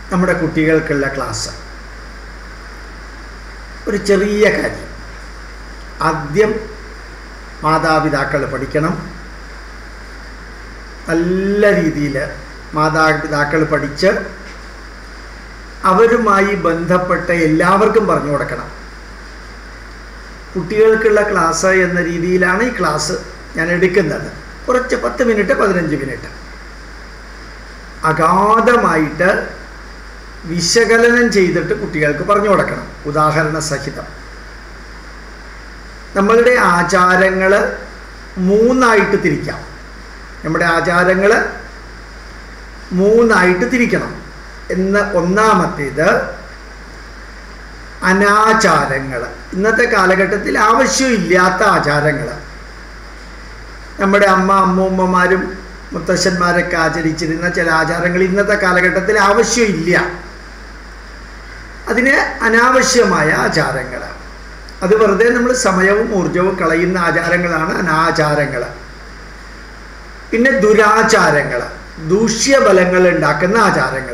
നമ്മുടെ കുട്ടികൾക്കുള്ള ക്ലാസ് ഒരു ചെറിയ കാര്യം ആദ്യം മാതാപിതാക്കൾ പഠിക്കണം നല്ല രീതിയിൽ മാതാപിതാക്കൾ പഠിച്ച് അവരുമായി ബന്ധപ്പെട്ട എല്ലാവർക്കും പറഞ്ഞു കൊടുക്കണം കുട്ടികൾക്കുള്ള ക്ലാസ് എന്ന രീതിയിലാണ് ഈ ക്ലാസ് ഞാൻ എടുക്കുന്നത് കുറച്ച് പത്ത് മിനിറ്റ് പതിനഞ്ച് മിനിറ്റ് അഗാധമായിട്ട് വിശകലനം ചെയ്തിട്ട് കുട്ടികൾക്ക് പറഞ്ഞു കൊടുക്കണം ഉദാഹരണ സഹിതം നമ്മളുടെ ആചാരങ്ങൾ മൂന്നായിട്ട് തിരിക്കാം നമ്മുടെ ആചാരങ്ങൾ മൂന്നായിട്ട് തിരിക്കണം എന്ന് ഒന്നാമത്തേത് അനാചാരങ്ങൾ ഇന്നത്തെ കാലഘട്ടത്തിൽ ആവശ്യമില്ലാത്ത ആചാരങ്ങൾ നമ്മുടെ അമ്മ അമ്മൂമ്മമാരും മുത്തശ്ശന്മാരൊക്കെ ആചരിച്ചിരുന്ന ചില ആചാരങ്ങൾ ഇന്നത്തെ കാലഘട്ടത്തിൽ ആവശ്യമില്ല അതിന് അനാവശ്യമായ ആചാരങ്ങൾ അത് വെറുതെ നമ്മൾ സമയവും ഊർജവും കളയുന്ന ആചാരങ്ങളാണ് അനാചാരങ്ങൾ പിന്നെ ദുരാചാരങ്ങൾ ദൂഷ്യഫലങ്ങൾ ഉണ്ടാക്കുന്ന ആചാരങ്ങൾ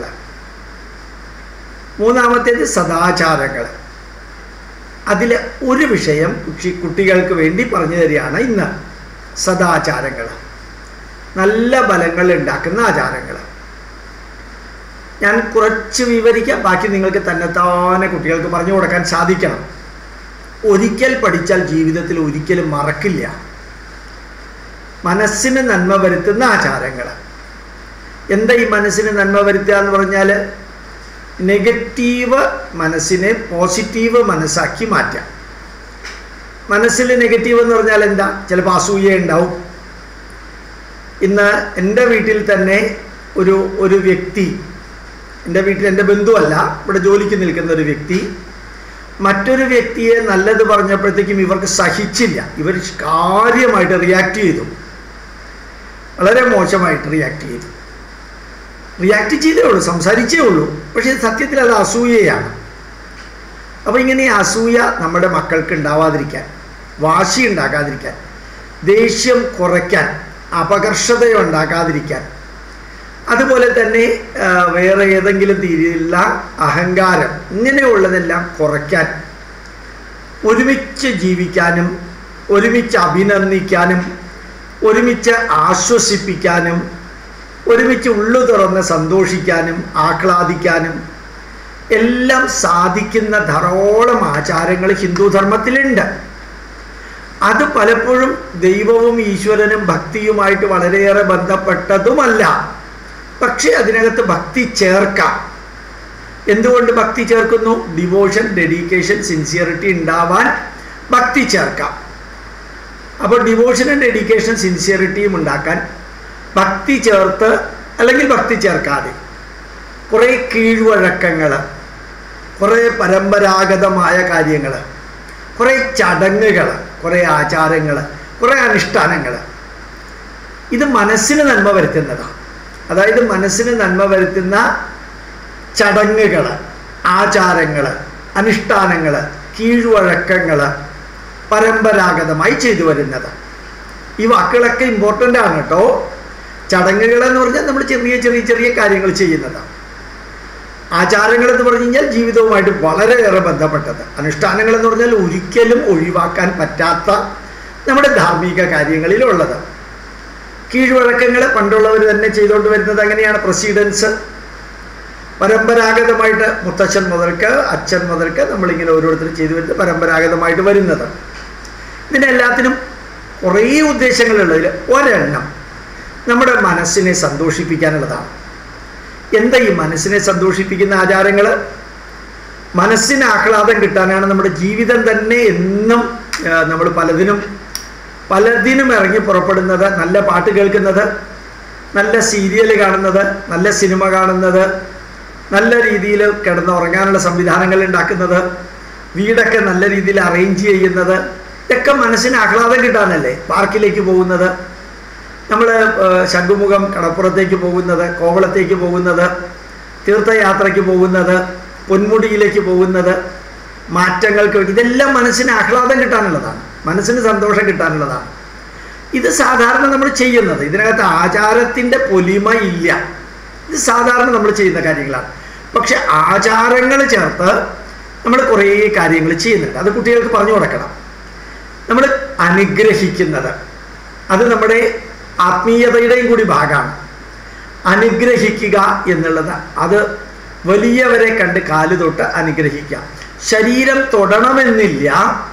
മൂന്നാമത്തേത് സദാചാരങ്ങൾ അതിൽ ഒരു വിഷയം കുട്ടി കുട്ടികൾക്ക് വേണ്ടി പറഞ്ഞു തരികയാണ് ഇന്ന് സദാചാരങ്ങൾ നല്ല ഫലങ്ങൾ ഉണ്ടാക്കുന്ന ആചാരങ്ങൾ ഞാൻ കുറച്ച് വിവരിക്കാം ബാക്കി നിങ്ങൾക്ക് തന്നെത്താനെ കുട്ടികൾക്ക് പറഞ്ഞു കൊടുക്കാൻ സാധിക്കണം ഒരിക്കൽ പഠിച്ചാൽ ജീവിതത്തിൽ ഒരിക്കലും മറക്കില്ല മനസ്സിന് നന്മ വരുത്തുന്ന ആചാരങ്ങൾ എന്താ ഈ മനസ്സിന് നന്മ വരുത്തുക എന്ന് പറഞ്ഞാൽ നെഗറ്റീവ് മനസ്സിനെ പോസിറ്റീവ് മനസ്സാക്കി മാറ്റാം മനസ്സിൽ നെഗറ്റീവ് എന്ന് പറഞ്ഞാൽ എന്താ ചിലപ്പോൾ അസൂയ ഉണ്ടാവും ഇന്ന് എൻ്റെ വീട്ടിൽ തന്നെ ഒരു ഒരു വ്യക്തി എൻ്റെ വീട്ടിൽ എൻ്റെ ബന്ധുവല്ല ഇവിടെ ജോലിക്ക് നിൽക്കുന്ന ഒരു വ്യക്തി മറ്റൊരു വ്യക്തിയെ നല്ലത് പറഞ്ഞപ്പോഴത്തേക്കും ഇവർക്ക് സഹിച്ചില്ല ഇവർ കാര്യമായിട്ട് റിയാക്ട് ചെയ്തു വളരെ മോശമായിട്ട് റിയാക്ട് ചെയ്തു റിയാക്ട് ചെയ്തേ ഉള്ളൂ സംസാരിച്ചേ ഉള്ളൂ പക്ഷേ സത്യത്തിൽ അത് അസൂയയാണ് അപ്പോൾ ഇങ്ങനെ ഈ അസൂയ നമ്മുടെ മക്കൾക്ക് ഉണ്ടാവാതിരിക്കാൻ വാശി ഉണ്ടാക്കാതിരിക്കാൻ ദേഷ്യം കുറയ്ക്കാൻ അപകർഷത ഉണ്ടാക്കാതിരിക്കാൻ അതുപോലെ തന്നെ ആ, വേറെ ഏതെങ്കിലും രീതിയിലുള്ള അഹങ്കാരം ഇങ്ങനെയുള്ളതെല്ലാം കുറയ്ക്കാൻ ഒരുമിച്ച് ജീവിക്കാനും ഒരുമിച്ച് അഭിനന്ദിക്കാനും ഒരുമിച്ച് ആശ്വസിപ്പിക്കാനും ഒരുമിച്ച് ഉള്ളു തുറന്ന് സന്തോഷിക്കാനും ആഹ്ലാദിക്കാനും എല്ലാം സാധിക്കുന്ന ധാരാളം ആചാരങ്ങൾ ഹിന്ദു ധർമ്മത്തിലുണ്ട് അത് പലപ്പോഴും ദൈവവും ഈശ്വരനും ഭക്തിയുമായിട്ട് വളരെയേറെ ബന്ധപ്പെട്ടതുമല്ല പക്ഷേ അതിനകത്ത് ഭക്തി ചേർക്കാം എന്തുകൊണ്ട് ഭക്തി ചേർക്കുന്നു ഡിവോഷൻ ഡെഡിക്കേഷൻ സിൻസിയറിറ്റി ഉണ്ടാവാൻ ഭക്തി ചേർക്കാം അപ്പോൾ ഡിവോഷനും ഡെഡിക്കേഷൻ സിൻസിയറിറ്റിയും ഉണ്ടാക്കാൻ ഭക്തി ചേർത്ത് അല്ലെങ്കിൽ ഭക്തി ചേർക്കാതെ കുറേ കീഴ്വഴക്കങ്ങൾ കുറേ പരമ്പരാഗതമായ കാര്യങ്ങൾ കുറേ ചടങ്ങുകൾ കുറേ ആചാരങ്ങൾ കുറേ അനുഷ്ഠാനങ്ങൾ ഇത് മനസ്സിന് നന്മ വരുത്തുന്നതാണ് അതായത് മനസ്സിന് നന്മ വരുത്തുന്ന ചടങ്ങുകൾ ആചാരങ്ങൾ അനുഷ്ഠാനങ്ങൾ കീഴ്വഴക്കങ്ങൾ പരമ്പരാഗതമായി ചെയ്തു വരുന്നത് ഈ വാക്കുകളൊക്കെ ഇമ്പോർട്ടൻ്റ് ആണ് കേട്ടോ ചടങ്ങുകൾ എന്ന് പറഞ്ഞാൽ നമ്മൾ ചെറിയ ചെറിയ ചെറിയ കാര്യങ്ങൾ ചെയ്യുന്നതാണ് ആചാരങ്ങൾ എന്ന് പറഞ്ഞു കഴിഞ്ഞാൽ ജീവിതവുമായിട്ട് വളരെയേറെ ബന്ധപ്പെട്ടത് അനുഷ്ഠാനങ്ങൾ എന്ന് പറഞ്ഞാൽ ഒരിക്കലും ഒഴിവാക്കാൻ പറ്റാത്ത നമ്മുടെ ധാർമ്മിക കാര്യങ്ങളിലുള്ളത് കീഴ്വഴക്കങ്ങൾ പണ്ടുള്ളവർ തന്നെ ചെയ്തുകൊണ്ട് വരുന്നത് അങ്ങനെയാണ് പ്രസിഡൻസ് പരമ്പരാഗതമായിട്ട് മുത്തച്ഛൻ മുതൽക്ക് അച്ഛൻ മുതൽക്ക് നമ്മളിങ്ങനെ ഓരോരുത്തരും ചെയ്തു വരുന്നത് പരമ്പരാഗതമായിട്ട് വരുന്നത് ഇതിനെല്ലാത്തിനും കുറേ ഉദ്ദേശങ്ങളുള്ളതിൽ ഒരെണ്ണം നമ്മുടെ മനസ്സിനെ സന്തോഷിപ്പിക്കാനുള്ളതാണ് എന്താ ഈ മനസ്സിനെ സന്തോഷിപ്പിക്കുന്ന ആചാരങ്ങൾ മനസ്സിന് ആഹ്ലാദം കിട്ടാനാണ് നമ്മുടെ ജീവിതം തന്നെ എന്നും നമ്മൾ പലതിനും പലതിനും ഇറങ്ങി പുറപ്പെടുന്നത് നല്ല പാട്ട് കേൾക്കുന്നത് നല്ല സീരിയൽ കാണുന്നത് നല്ല സിനിമ കാണുന്നത് നല്ല രീതിയിൽ കിടന്നുറങ്ങാനുള്ള സംവിധാനങ്ങൾ ഉണ്ടാക്കുന്നത് വീടൊക്കെ നല്ല രീതിയിൽ അറേഞ്ച് ചെയ്യുന്നത് ഇതൊക്കെ മനസ്സിന് ആഹ്ലാദം കിട്ടാനല്ലേ പാർക്കിലേക്ക് പോകുന്നത് നമ്മൾ ശംഖുമുഖം കടപ്പുറത്തേക്ക് പോകുന്നത് കോവളത്തേക്ക് പോകുന്നത് തീർത്ഥയാത്രയ്ക്ക് പോകുന്നത് പൊന്മുടിയിലേക്ക് പോകുന്നത് മാറ്റങ്ങൾക്ക് വേണ്ടി ഇതെല്ലാം മനസ്സിന് ആഹ്ലാദം കിട്ടാനുള്ളതാണ് മനസ്സിന് സന്തോഷം കിട്ടാനുള്ളതാണ് ഇത് സാധാരണ നമ്മൾ ചെയ്യുന്നത് ഇതിനകത്ത് ആചാരത്തിൻ്റെ പൊലിമ ഇല്ല ഇത് സാധാരണ നമ്മൾ ചെയ്യുന്ന കാര്യങ്ങളാണ് പക്ഷെ ആചാരങ്ങൾ ചേർത്ത് നമ്മൾ കുറേ കാര്യങ്ങൾ ചെയ്യുന്നുണ്ട് അത് കുട്ടികൾക്ക് പറഞ്ഞു കൊടുക്കണം നമ്മൾ അനുഗ്രഹിക്കുന്നത് അത് നമ്മുടെ ആത്മീയതയുടെയും കൂടി ഭാഗമാണ് അനുഗ്രഹിക്കുക എന്നുള്ളത് അത് വലിയവരെ കണ്ട് കാല് തൊട്ട് അനുഗ്രഹിക്കുക ശരീരം തൊടണമെന്നില്ല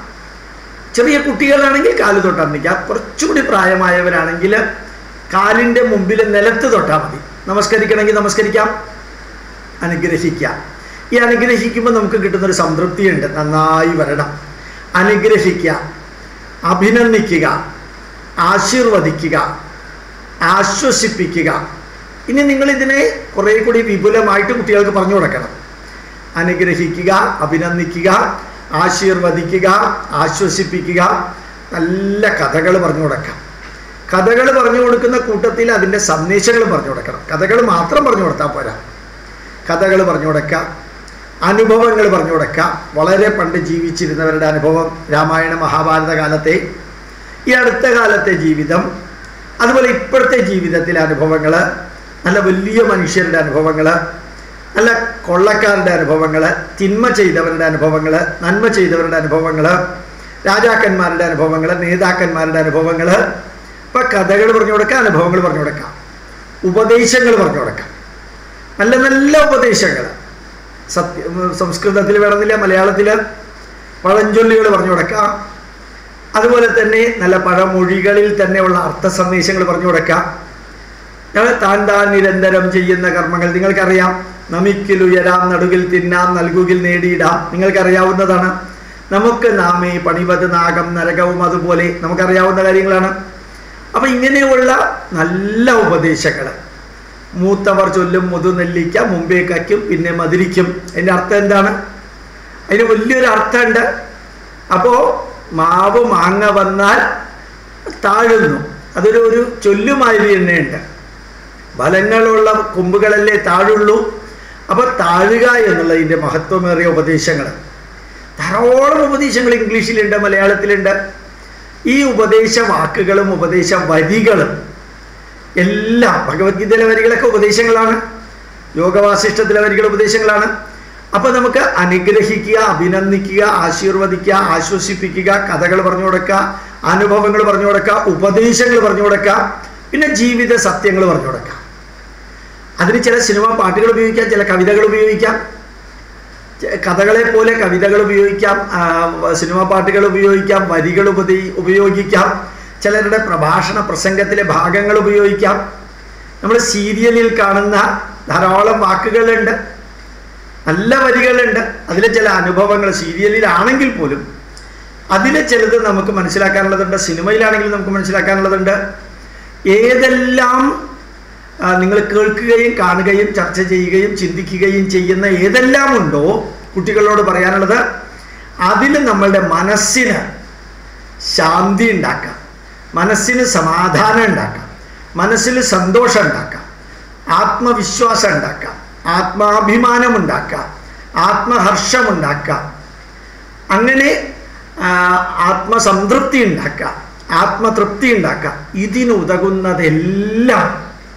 ചെറിയ കുട്ടികളാണെങ്കിൽ കാല് തൊട്ടാൽ നിൽക്കാം കുറച്ചുകൂടി പ്രായമായവരാണെങ്കിൽ കാലിൻ്റെ മുമ്പിൽ നിലത്ത് തൊട്ടാൽ മതി നമസ്കരിക്കണമെങ്കിൽ നമസ്കരിക്കാം അനുഗ്രഹിക്കാം ഈ അനുഗ്രഹിക്കുമ്പോൾ നമുക്ക് കിട്ടുന്നൊരു സംതൃപ്തിയുണ്ട് നന്നായി വരണം അനുഗ്രഹിക്കുക അഭിനന്ദിക്കുക ആശീർവദിക്കുക ആശ്വസിപ്പിക്കുക ഇനി നിങ്ങൾ ഇതിനെ കുറേ കൂടി വിപുലമായിട്ട് കുട്ടികൾക്ക് പറഞ്ഞു കൊടുക്കണം അനുഗ്രഹിക്കുക അഭിനന്ദിക്കുക ആശീർവദിക്കുക ആശ്വസിപ്പിക്കുക നല്ല കഥകൾ പറഞ്ഞു കൊടുക്കാം കഥകൾ പറഞ്ഞു കൊടുക്കുന്ന കൂട്ടത്തിൽ അതിൻ്റെ സന്ദേശങ്ങൾ പറഞ്ഞു കൊടുക്കണം കഥകൾ മാത്രം പറഞ്ഞു കൊടുത്താൽ പോരാ കഥകൾ പറഞ്ഞു കൊടുക്കുക അനുഭവങ്ങൾ പറഞ്ഞു കൊടുക്കുക വളരെ പണ്ട് ജീവിച്ചിരുന്നവരുടെ അനുഭവം രാമായണ മഹാഭാരത കാലത്തെ ഈ അടുത്ത കാലത്തെ ജീവിതം അതുപോലെ ഇപ്പോഴത്തെ ജീവിതത്തിലെ അനുഭവങ്ങൾ നല്ല വലിയ മനുഷ്യരുടെ അനുഭവങ്ങൾ നല്ല കൊള്ളക്കാരുടെ അനുഭവങ്ങൾ തിന്മ ചെയ്തവരുടെ അനുഭവങ്ങൾ നന്മ ചെയ്തവരുടെ അനുഭവങ്ങൾ രാജാക്കന്മാരുടെ അനുഭവങ്ങൾ നേതാക്കന്മാരുടെ അനുഭവങ്ങൾ ഇപ്പം കഥകൾ പറഞ്ഞു കൊടുക്കാം അനുഭവങ്ങൾ പറഞ്ഞു കൊടുക്കാം ഉപദേശങ്ങൾ പറഞ്ഞു കൊടുക്കാം നല്ല നല്ല ഉപദേശങ്ങൾ സത്യ സംസ്കൃതത്തിൽ വേണമെന്നില്ല മലയാളത്തിൽ പഴഞ്ചൊല്ലുകൾ പറഞ്ഞു കൊടുക്കാം അതുപോലെ തന്നെ നല്ല പഴമൊഴികളിൽ തന്നെയുള്ള അർത്ഥ സന്ദേശങ്ങൾ പറഞ്ഞു കൊടുക്കാം ഞങ്ങൾ താൻ താൻ നിരന്തരം ചെയ്യുന്ന കർമ്മങ്ങൾ നിങ്ങൾക്കറിയാം നമിക്കിൽ ഉയരാം നടുകിൽ തിന്നാം നൽകുകിൽ നേടിയിടാം നിങ്ങൾക്കറിയാവുന്നതാണ് നമുക്ക് നാമേ പണിവത് നാഗം നരകവും അതുപോലെ നമുക്കറിയാവുന്ന കാര്യങ്ങളാണ് അപ്പം ഇങ്ങനെയുള്ള നല്ല ഉപദേശങ്ങൾ മൂത്തവർ ചൊല്ലും മുതുനെല്ലിക്ക മുമ്പേ കയ്ക്കും പിന്നെ മതിരിക്കും അതിൻ്റെ അർത്ഥം എന്താണ് അതിന് വലിയൊരു അർത്ഥമുണ്ട് അപ്പോൾ മാവ് മാങ്ങ വന്നാൽ താഴുന്നു അതൊരു ഒരു ചൊല്ലുമാതിരി തന്നെയുണ്ട് ഫലങ്ങളുള്ള കൊമ്പുകളല്ലേ താഴുള്ളൂ അപ്പോൾ താഴുക എന്നുള്ളതിൻ്റെ മഹത്വമേറിയ ഉപദേശങ്ങൾ ധാരാളം ഉപദേശങ്ങൾ ഇംഗ്ലീഷിലുണ്ട് മലയാളത്തിലുണ്ട് ഈ ഉപദേശ വാക്കുകളും ഉപദേശ വരികളും എല്ലാം ഭഗവത്ഗീതയിലെ വരികളൊക്കെ ഉപദേശങ്ങളാണ് യോഗവാസിഷ്ടത്തിലെ വരികൾ ഉപദേശങ്ങളാണ് അപ്പൊ നമുക്ക് അനുഗ്രഹിക്കുക അഭിനന്ദിക്കുക ആശീർവദിക്കുക ആശ്വസിപ്പിക്കുക കഥകൾ പറഞ്ഞു കൊടുക്കുക അനുഭവങ്ങൾ പറഞ്ഞു കൊടുക്കുക ഉപദേശങ്ങൾ പറഞ്ഞു കൊടുക്കുക പിന്നെ ജീവിത സത്യങ്ങൾ പറഞ്ഞു കൊടുക്കുക അതിന് ചില സിനിമ പാട്ടുകൾ ഉപയോഗിക്കാം ചില കവിതകൾ ഉപയോഗിക്കാം ചെ- കഥകളെ പോലെ കവിതകൾ ഉപയോഗിക്കാം ആ, സിനിമ പാട്ടുകൾ ഉപയോഗിക്കാം വരികൾ ഉപദേ ഉപയോഗിക്കാം ചിലരുടെ പ്രഭാഷണ പ്രസംഗത്തിലെ ഭാഗങ്ങൾ ഉപയോഗിക്കാം നമ്മൾ സീരിയലിൽ കാണുന്ന ധാരാളം വാക്കുകളുണ്ട് നല്ല വരികളുണ്ട് അതിലെ ചില അനുഭവങ്ങൾ സീരിയലിലാണെങ്കിൽ പോലും അതിലെ ചിലത് നമുക്ക് മനസ്സിലാക്കാനുള്ളതുണ്ട് സിനിമയിലാണെങ്കിൽ നമുക്ക് മനസ്സിലാക്കാനുള്ളതുണ്ട് ഏതെല്ലാം ആ, നിങ്ങൾ കേൾക്കുകയും കാണുകയും ചർച്ച ചെയ്യുകയും ചിന്തിക്കുകയും ചെയ്യുന്ന ഏതെല്ലാം ഉണ്ടോ കുട്ടികളോട് പറയാനുള്ളത് അതിൽ നമ്മളുടെ മനസ്സിന് ശാന്തി ഉണ്ടാക്കാം മനസ്സിന് സമാധാനം ഉണ്ടാക്കാം മനസ്സിൽ സന്തോഷം ഉണ്ടാക്കാം ആത്മവിശ്വാസം ഉണ്ടാക്കാം ആത്മാഭിമാനം ഉണ്ടാക്കാം ആത്മഹർഷം ഉണ്ടാക്കാം അങ്ങനെ ആ, ആത്മസംതൃപ്തി ഉണ്ടാക്കാം ആത്മതൃപ്തി ഉണ്ടാക്കാം ഇതിനുതകുന്നതെല്ലാം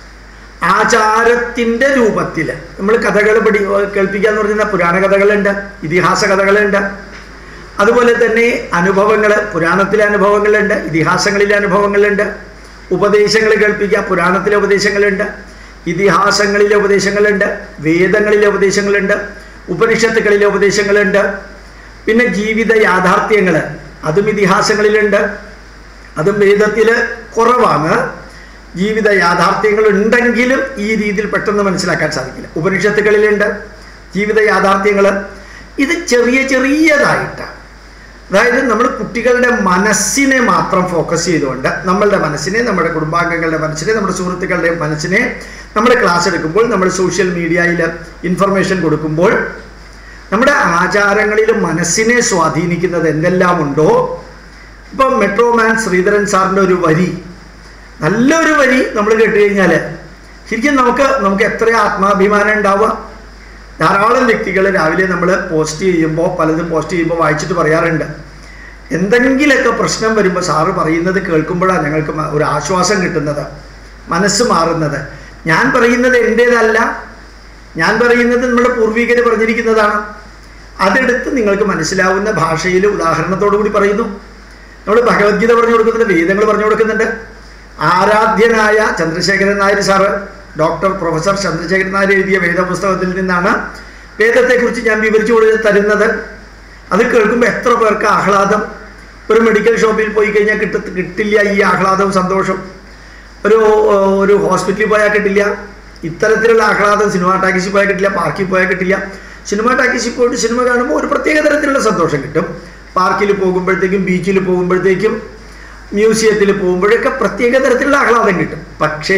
ആചാരത്തിൻ്റെ രൂപത്തിൽ നമ്മൾ കഥകൾ പഠി കേൾപ്പിക്കാന്ന് പറഞ്ഞാൽ പുരാണ കഥകളുണ്ട് ഇതിഹാസ കഥകളുണ്ട് അതുപോലെ തന്നെ അനുഭവങ്ങൾ പുരാണത്തിലെ അനുഭവങ്ങളുണ്ട് ഇതിഹാസങ്ങളിലെ അനുഭവങ്ങളുണ്ട് ഉപദേശങ്ങൾ കേൾപ്പിക്കുക പുരാണത്തിലെ ഉപദേശങ്ങളുണ്ട് ഇതിഹാസങ്ങളിലെ ഉപദേശങ്ങളുണ്ട് വേദങ്ങളിലെ ഉപദേശങ്ങളുണ്ട് ഉപനിഷത്തുകളിലെ ഉപദേശങ്ങളുണ്ട് പിന്നെ ജീവിത യാഥാർത്ഥ്യങ്ങൾ അതും ഇതിഹാസങ്ങളിലുണ്ട് അതും വേദത്തിൽ കുറവാണ് ജീവിത യാഥാർത്ഥ്യങ്ങൾ ഉണ്ടെങ്കിലും ഈ രീതിയിൽ പെട്ടെന്ന് മനസ്സിലാക്കാൻ സാധിക്കില്ല ഉപനിഷത്തുകളിലുണ്ട് ജീവിത യാഥാർത്ഥ്യങ്ങൾ ഇത് ചെറിയ ചെറിയതായിട്ട് അതായത് നമ്മൾ കുട്ടികളുടെ മനസ്സിനെ മാത്രം ഫോക്കസ് ചെയ്തുകൊണ്ട് നമ്മളുടെ മനസ്സിനെ നമ്മുടെ കുടുംബാംഗങ്ങളുടെ മനസ്സിനെ നമ്മുടെ സുഹൃത്തുക്കളുടെ മനസ്സിനെ നമ്മൾ ക്ലാസ് എടുക്കുമ്പോൾ നമ്മൾ സോഷ്യൽ മീഡിയയിൽ ഇൻഫർമേഷൻ കൊടുക്കുമ്പോൾ നമ്മുടെ ആചാരങ്ങളിൽ മനസ്സിനെ സ്വാധീനിക്കുന്നത് എന്തെല്ലാം ഉണ്ടോ ഇപ്പം മെട്രോമാൻ ശ്രീധരൻ സാറിൻ്റെ ഒരു വരി നല്ലൊരു വരി നമ്മൾ കേട്ട് കഴിഞ്ഞാൽ ശരിക്കും നമുക്ക് നമുക്ക് എത്ര ആത്മാഭിമാനം ഉണ്ടാവുക ധാരാളം വ്യക്തികൾ രാവിലെ നമ്മൾ പോസ്റ്റ് ചെയ്യുമ്പോൾ പലതും പോസ്റ്റ് ചെയ്യുമ്പോൾ വായിച്ചിട്ട് പറയാറുണ്ട് എന്തെങ്കിലുമൊക്കെ പ്രശ്നം വരുമ്പോൾ സാറ് പറയുന്നത് കേൾക്കുമ്പോഴാണ് ഞങ്ങൾക്ക് മ- ഒരു ആശ്വാസം കിട്ടുന്നത് മനസ്സ് മാറുന്നത് ഞാൻ പറയുന്നത് എൻ്റേതല്ല ഞാൻ പറയുന്നത് നമ്മുടെ പൂർവികർ പറഞ്ഞിരിക്കുന്നതാണ് അതെടുത്ത് നിങ്ങൾക്ക് മനസ്സിലാവുന്ന ഭാഷയിൽ ഉദാഹരണത്തോടു കൂടി പറയുന്നു നമ്മൾ ഭഗവത്ഗീത പറഞ്ഞു കൊടുക്കുന്നുണ്ട് വേദങ്ങൾ പറഞ്ഞു കൊടുക്കുന്നുണ്ട് ആരാധ്യനായ Chandrasekharan Nair sir doctor professor Chandrasekharan Nair എഴുതിയ വേദപുസ്തകത്തിൽ നിന്നാണ് വേദത്തെക്കുറിച്ച് ഞാൻ വിവരിച്ചു കൊടുത്ത് തരുന്നത് അത് കേൾക്കുമ്പോൾ എത്ര പേർക്ക് ആഹ്ലാദം ഒരു മെഡിക്കൽ ഷോപ്പിൽ പോയി കഴിഞ്ഞാൽ കിട്ട കിട്ടില്ല ഈ ആഹ്ലാദവും സന്തോഷം ഒരു ഒരു ഹോസ്പിറ്റലിൽ പോയാൽ കിട്ടില്ല ഇത്തരത്തിലുള്ള ആഹ്ലാദം സിനിമ ടാക്കീസിൽ പോയാൽ കിട്ടില്ല പാർക്കിൽ പോയാൽ കിട്ടില്ല സിനിമ ടാക്കീസിൽ പോയിട്ട് സിനിമ കാണുമ്പോൾ ഒരു പ്രത്യേക തരത്തിലുള്ള സന്തോഷം കിട്ടും പാർക്കിൽ പോകുമ്പോഴത്തേക്കും ബീച്ചിൽ പോകുമ്പോഴത്തേക്കും മ്യൂസിയത്തിൽ പോകുമ്പോഴൊക്കെ പ്രത്യേക തരത്തിലുള്ള ആഹ്ലാദം കിട്ടും പക്ഷേ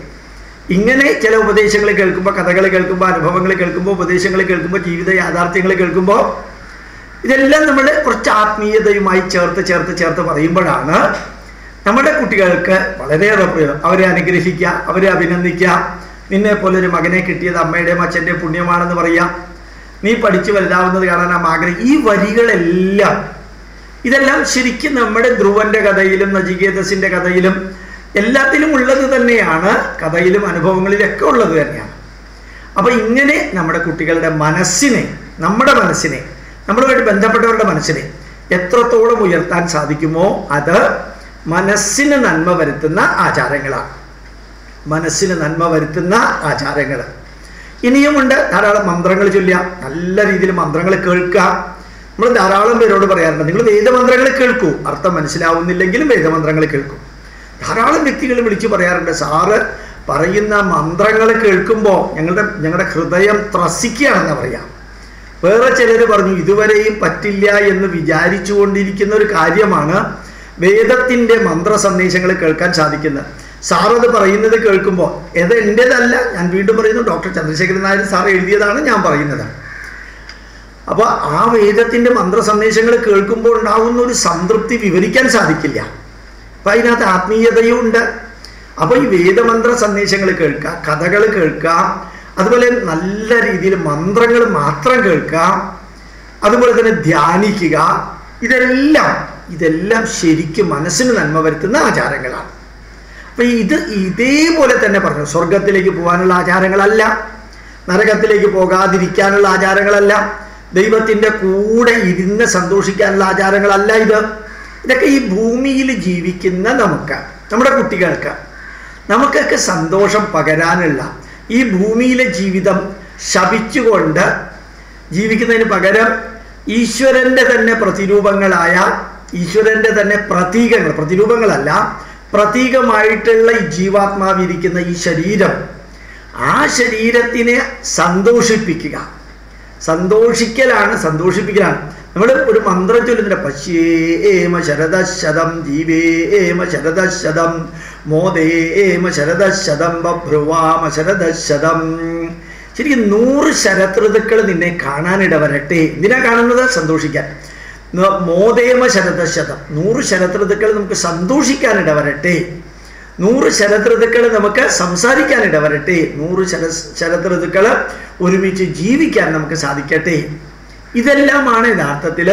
ഇങ്ങനെ ചില ഉപദേശങ്ങൾ കേൾക്കുമ്പോൾ കഥകൾ കേൾക്കുമ്പോൾ അനുഭവങ്ങൾ കേൾക്കുമ്പോൾ ഉപദേശങ്ങൾ കേൾക്കുമ്പോൾ ജീവിത യാഥാർത്ഥ്യങ്ങൾ കേൾക്കുമ്പോൾ ഇതെല്ലാം നമ്മൾ കുറച്ച് ആത്മീയതയുമായി ചേർത്ത് ചേർത്ത് ചേർത്ത് പറയുമ്പോഴാണ് നമ്മുടെ കുട്ടികൾക്ക് വളരെയേറെ പ്രയോജനം അവരെ അനുഗ്രഹിക്കുക അവരെ അഭിനന്ദിക്കുക നിന്നെ പോലെ ഒരു മകനെ കിട്ടിയത് അമ്മയുടെയും അച്ഛൻ്റെയും പുണ്യമാണെന്ന് പറയാം നീ പഠിച്ചു വലുതാവുന്നത് കാണാൻ നാം ആഗ്രഹം ഈ വരികളെല്ലാം ഇതെല്ലാം ശരിക്കും നമ്മുടെ ധ്രുവന്റെ കഥയിലും നചികേതസിന്റെ കഥയിലും എല്ലാത്തിലും ഉള്ളത് തന്നെയാണ് കഥയിലും അനുഭവങ്ങളിലൊക്കെ ഉള്ളത് തന്നെയാണ് അപ്പൊ ഇങ്ങനെ നമ്മുടെ കുട്ടികളുടെ മനസ്സിനെ നമ്മുടെ മനസ്സിനെ നമ്മളുമായിട്ട് ബന്ധപ്പെട്ടവരുടെ മനസ്സിനെ എത്രത്തോളം ഉയർത്താൻ സാധിക്കുമോ അത് മനസ്സിന് നന്മ വരുത്തുന്ന ആചാരങ്ങളാണ് മനസ്സിന് നന്മ വരുത്തുന്ന ആചാരങ്ങൾ ഇനിയുമുണ്ട് ധാരാളം മന്ത്രങ്ങൾ ചൊല്ലുക നല്ല രീതിയിൽ മന്ത്രങ്ങൾ കേൾക്കുക നമ്മൾ ധാരാളം പേരോട് പറയാറുണ്ട് നിങ്ങൾ വേദമന്ത്രങ്ങൾ കേൾക്കൂ അർത്ഥം മനസ്സിലാവുന്നില്ലെങ്കിലും വേദമന്ത്രങ്ങൾ കേൾക്കൂ ധാരാളം വ്യക്തികൾ വിളിച്ചു പറയാറുണ്ട് സാറ് പറയുന്ന മന്ത്രങ്ങൾ കേൾക്കുമ്പോൾ ഞങ്ങളുടെ ഞങ്ങളുടെ ഹൃദയം ത്രസിക്കുകയാണെന്ന് പറയാം വേറെ ചിലർ പറഞ്ഞു ഇതുവരെയും പറ്റില്ല എന്ന് വിചാരിച്ചു കൊണ്ടിരിക്കുന്ന ഒരു കാര്യമാണ് വേദത്തിൻ്റെ മന്ത്ര സന്ദേശങ്ങൾ കേൾക്കാൻ സാധിക്കുന്നത് സാർ അത് പറയുന്നത് കേൾക്കുമ്പോൾ ഇത് എൻ്റേതല്ല ഞാൻ വീണ്ടും പറയുന്നു ഡോക്ടർ ചന്ദ്രശേഖരൻ നായർ സാർ എഴുതിയതാണ് ഞാൻ പറയുന്നത് അപ്പോൾ ആ വേദത്തിൻ്റെ മന്ത്ര സന്ദേശങ്ങൾ കേൾക്കുമ്പോൾ ഉണ്ടാകുന്ന ഒരു സംതൃപ്തി വിവരിക്കാൻ സാധിക്കില്ല അപ്പം അതിനകത്ത് ആത്മീയതയും ഉണ്ട് അപ്പോൾ ഈ വേദമന്ത്ര സന്ദേശങ്ങൾ കേൾക്കുക കഥകൾ കേൾക്കുക അതുപോലെ നല്ല രീതിയിൽ മന്ത്രങ്ങൾ മാത്രം കേൾക്കുക അതുപോലെ തന്നെ ധ്യാനിക്കുക ഇതെല്ലാം ഇതെല്ലാം ശരിക്കും മനസ്സിന് നന്മ വരുത്തുന്ന ആചാരങ്ങളാണ് അപ്പൊ ഇത് ഇതേപോലെ തന്നെ പറഞ്ഞു സ്വർഗത്തിലേക്ക് പോകാനുള്ള ആചാരങ്ങളല്ല നരകത്തിലേക്ക് പോകാതിരിക്കാനുള്ള ആചാരങ്ങളല്ല ദൈവത്തിൻ്റെ കൂടെ ഇരുന്ന് സന്തോഷിക്കാനുള്ള ആചാരങ്ങളല്ല ഇത് ഇതൊക്കെ ഈ ഭൂമിയിൽ ജീവിക്കുന്ന നമുക്ക് നമ്മുടെ കുട്ടികൾക്ക് നമുക്കൊക്കെ സന്തോഷം പകരാനുള്ള ഈ ഭൂമിയിലെ ജീവിതം ശപിച്ചുകൊണ്ട് ജീവിക്കുന്നതിന് പകരം ഈശ്വരൻ്റെ തന്നെ പ്രതിരൂപങ്ങളായ ഈശ്വരൻ്റെ തന്നെ പ്രതീകങ്ങൾ പ്രതിരൂപങ്ങളല്ല പ്രതീകമായിട്ടുള്ള ഈ ജീവാത്മാവിരിക്കുന്ന ഈ ശരീരം ആ ശരീരത്തിനെ സന്തോഷിപ്പിക്കുക സന്തോഷിക്കലാണ് സന്തോഷിപ്പിക്കലാണ് നമ്മൾ ഒരു മന്ത്രം ചൊല്ലുന്നില്ല പശ്യേമ ശരദശതം ജീവേമ ശരദശതം മോദേമ ശരദശതം ബഭ്രുവാമ ശരദശതം ശരിക്കും നൂറ് ശരതൃതുക്കൾ നിന്നെ കാണാനിട വരട്ടെ എന്തിനാ കാണുന്നത് സന്തോഷിക്കാൻ മോദേമ ശരദശതം നൂറ് ശരതൃതുക്കൾ നമുക്ക് സന്തോഷിക്കാനിട വരട്ടെ നൂറ് ശരതൃതുക്കൾ നമുക്ക് സംസാരിക്കാനിട വരട്ടെ നൂറ് ശര ശരതൃതുക്കൾ ഒരുമിച്ച് ജീവിക്കാൻ നമുക്ക് സാധിക്കട്ടെ ഇതെല്ലാമാണ് യഥാർത്ഥത്തിൽ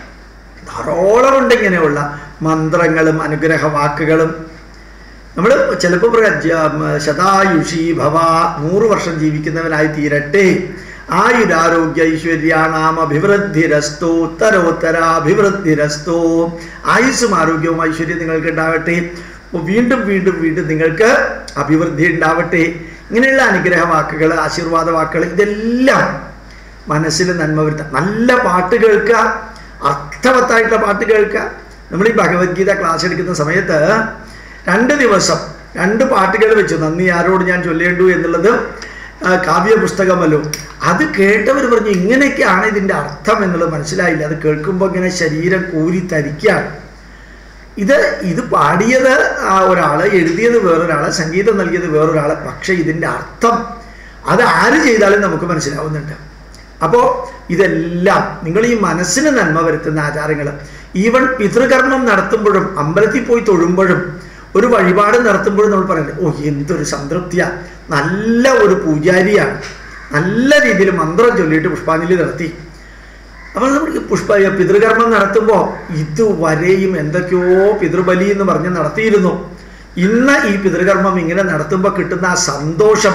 ധാരാളമുണ്ട് ഇങ്ങനെയുള്ള മന്ത്രങ്ങളും അനുഗ്രഹ വാക്കുകളും നമ്മൾ ചിലപ്പോൾ പറയാം ശതായുഷി ഭവ നൂറ് വർഷം ജീവിക്കുന്നവനായി തീരട്ടെ ആയുരാരോഗ്യ ഐശ്വര്യാണാം അഭിവൃദ്ധിരസ്തു ഉത്തരോത്തരാഭിവൃദ്ധിരസ്തു ആയുസ്സും ആരോഗ്യവും ഐശ്വര്യം നിങ്ങൾക്ക് ഉണ്ടാവട്ടെ വീണ്ടും വീണ്ടും വീണ്ടും നിങ്ങൾക്ക് അഭിവൃദ്ധി ഉണ്ടാവട്ടെ ഇങ്ങനെയുള്ള അനുഗ്രഹ വാക്കുകൾ ആശീർവാദ വാക്കുകൾ ഇതെല്ലാം മനസ്സിൽ നന്മ വരുത്താം നല്ല പാട്ട് കേൾക്കുക അർത്ഥവത്തായിട്ടുള്ള പാട്ട് കേൾക്കുക നമ്മൾ ഈ ഭഗവത്ഗീത ക്ലാസ് എടുക്കുന്ന സമയത്ത് രണ്ട് ദിവസം രണ്ട് പാട്ടുകൾ വെച്ചു നന്ദി ആരോട് ഞാൻ ചൊല്ലേണ്ടു എന്നുള്ളത് കാവ്യ പുസ്തകമല്ലോ അത് കേട്ടവർ പറഞ്ഞു ഇങ്ങനെയൊക്കെയാണ് ഇതിൻ്റെ അർത്ഥം എന്നുള്ളത് മനസ്സിലായില്ല അത് കേൾക്കുമ്പോൾ ഇങ്ങനെ ശരീരം കൂരി തരിക്കുകയാണ് ഇത് ഇത് പാടിയത് ആ ഒരാൾ എഴുതിയത് വേറൊരാൾ സംഗീതം നൽകിയത് വേറൊരാൾ പക്ഷേ ഇതിൻ്റെ അർത്ഥം അത് ആര് ചെയ്താലും നമുക്ക് മനസ്സിലാവുന്നുണ്ട് അപ്പോൾ ഇതെല്ലാം നിങ്ങൾ ഈ മനസ്സിന് നന്മ വരുത്തുന്ന ആചാരങ്ങൾ ഈവൻ പിതൃകർമ്മം നടത്തുമ്പോഴും അമ്പലത്തിൽ പോയി തൊഴുമ്പോഴും ഒരു വഴിപാട് നടത്തുമ്പോഴും നമ്മൾ പറയുന്നത് ഓ എന്തൊരു സംതൃപ്തിയാ നല്ല ഒരു പൂജാരിയാണ് നല്ല രീതിയിൽ മന്ത്രം ചൊല്ലിയിട്ട് പുഷ്പാഞ്ജലി നടത്തി അപ്പോൾ നമ്മൾ പുഷ്പ പിതൃകർമ്മം നടത്തുമ്പോൾ ഇതുവരെയും എന്തൊക്കെയോ പിതൃബലി എന്ന് പറഞ്ഞ് നടത്തിയിരുന്നു ഇന്ന് ഈ പിതൃകർമ്മം ഇങ്ങനെ നടത്തുമ്പോൾ കിട്ടുന്ന ആ സന്തോഷം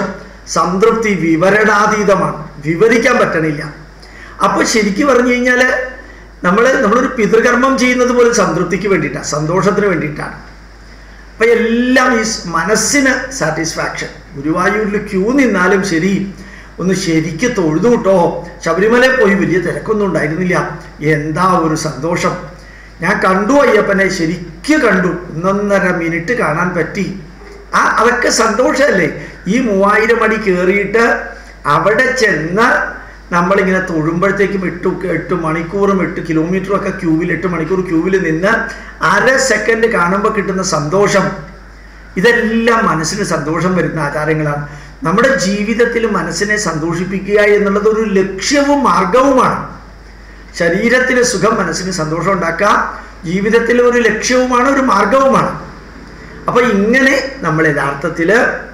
സംതൃപ്തി വിവരണാതീതമാണ് വിവരിക്കാൻ പറ്റണില്ല അപ്പോൾ ശരിക്കും പറഞ്ഞു കഴിഞ്ഞാൽ നമ്മൾ നമ്മളൊരു പിതൃകർമ്മം ചെയ്യുന്നത് പോലും സംതൃപ്തിക്ക് വേണ്ടിയിട്ടാണ് സന്തോഷത്തിന് വേണ്ടിയിട്ടാണ് അപ്പം എല്ലാം ഈ സ് മനസ്സിന് സാറ്റിസ്ഫാക്ഷൻ ഗുരുവായൂരിൽ ക്യൂ നിന്നാലും ശരി ഒന്ന് ശരിക്ക് തൊഴുതു കിട്ടോ ശബരിമലയിൽ പോയി വലിയ തിരക്കൊന്നും ഉണ്ടായിരുന്നില്ല എന്താ ഒരു സന്തോഷം ഞാൻ കണ്ടു അയ്യപ്പനെ ശരിക്ക് കണ്ടു ഒന്നൊന്നര മിനിറ്റ് കാണാൻ പറ്റി ആ അതൊക്കെ സന്തോഷമല്ലേ ഈ മൂവായിരം അടി കയറിയിട്ട് അവിടെ ചെന്ന് നമ്മളിങ്ങനെ തൊഴുമ്പോഴത്തേക്കും എട്ട് എട്ട് മണിക്കൂറും എട്ട് കിലോമീറ്ററും ഒക്കെ ക്യൂവിൽ എട്ട് മണിക്കൂർ ക്യൂവിൽ നിന്ന് അര സെക്കൻഡ് കാണുമ്പോൾ കിട്ടുന്ന സന്തോഷം ഇതെല്ലാം മനസ്സിന് സന്തോഷം വരുന്ന ആചാരങ്ങളാണ് നമ്മുടെ ജീവിതത്തിൽ മനസ്സിനെ സന്തോഷിപ്പിക്കുക എന്നുള്ളത് ഒരു ലക്ഷ്യവും മാർഗവുമാണ് ശരീരത്തിന് സുഖം മനസ്സിന് സന്തോഷം ഉണ്ടാക്കുക ജീവിതത്തിൽ ഒരു ലക്ഷ്യവുമാണ് ഒരു മാർഗവുമാണ് അപ്പൊ ഇങ്ങനെ നമ്മൾ യഥാർത്ഥത്തിൽ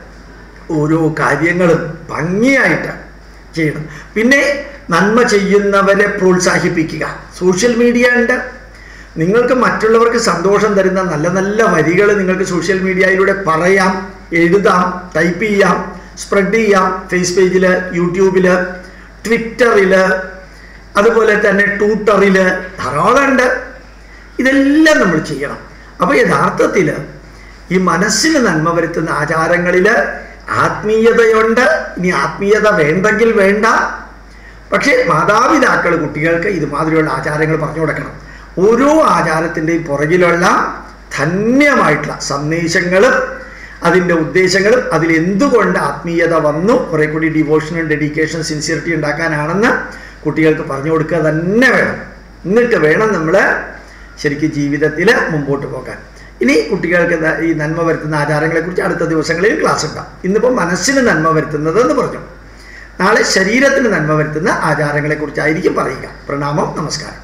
ഓരോ കാര്യങ്ങളും ഭംഗിയായിട്ട് ചെയ്യണം പിന്നെ നന്മ ചെയ്യുന്നവരെ പ്രോത്സാഹിപ്പിക്കുക സോഷ്യൽ മീഡിയ ഉണ്ട് നിങ്ങൾക്ക് മറ്റുള്ളവർക്ക് സന്തോഷം തരുന്ന നല്ല നല്ല വരികൾ നിങ്ങൾക്ക് സോഷ്യൽ മീഡിയയിലൂടെ പറയാം എഴുതാം ടൈപ്പ് ചെയ്യാം സ്പ്രെഡ് ചെയ്യാം ഫേസ് പേജിൽ യൂട്യൂബിൽ ട്വിറ്ററിൽ അതുപോലെ തന്നെ ട്യൂട്ടറിൽ ധാരാളം ഉണ്ട് ഇതെല്ലാം നമ്മൾ ചെയ്യണം അപ്പോൾ യഥാർത്ഥത്തിൽ ഈ മനസ്സിന് നന്മ വരുത്തുന്ന ആചാരങ്ങളിൽ ആത്മീയതയുണ്ട് ഇനി ആത്മീയത വേണ്ടെങ്കിൽ വേണ്ട പക്ഷേ മാതാപിതാക്കൾ കുട്ടികൾക്ക് ഇതുമാതിരിയുള്ള ആചാരങ്ങൾ പറഞ്ഞു കൊടുക്കണം ഓരോ ആചാരത്തിൻ്റെയും പുറകിലുള്ള ധന്യമായിട്ടുള്ള സന്ദേശങ്ങളും അതിൻ്റെ ഉദ്ദേശങ്ങളും അതിൽ എന്തുകൊണ്ട് ആത്മീയത വന്നു കുറെ കൂടി ഡിവോഷനും ഡെഡിക്കേഷൻ സിൻസിയറിറ്റി ഉണ്ടാക്കാനാണെന്ന് കുട്ടികൾക്ക് പറഞ്ഞു കൊടുക്കുക തന്നെ വേണം എന്നിട്ട് വേണം നമ്മൾ ശരിക്കും ജീവിതത്തിൽ മുമ്പോട്ട് പോകാൻ ഇനി കുട്ടികൾക്ക് ദാ ഈ നന്മ വരുത്തുന്ന ആചാരങ്ങളെക്കുറിച്ച് അടുത്ത ദിവസങ്ങളിൽ ക്ലാസ് ഉണ്ടാവും ഇന്നിപ്പോൾ മനസ്സിന് നന്മ വരുത്തുന്നത് എന്ന് പറഞ്ഞു നാളെ ശരീരത്തിന് നന്മ വരുത്തുന്ന ആചാരങ്ങളെക്കുറിച്ചായിരിക്കും പറയുക പ്രണാമം നമസ്കാരം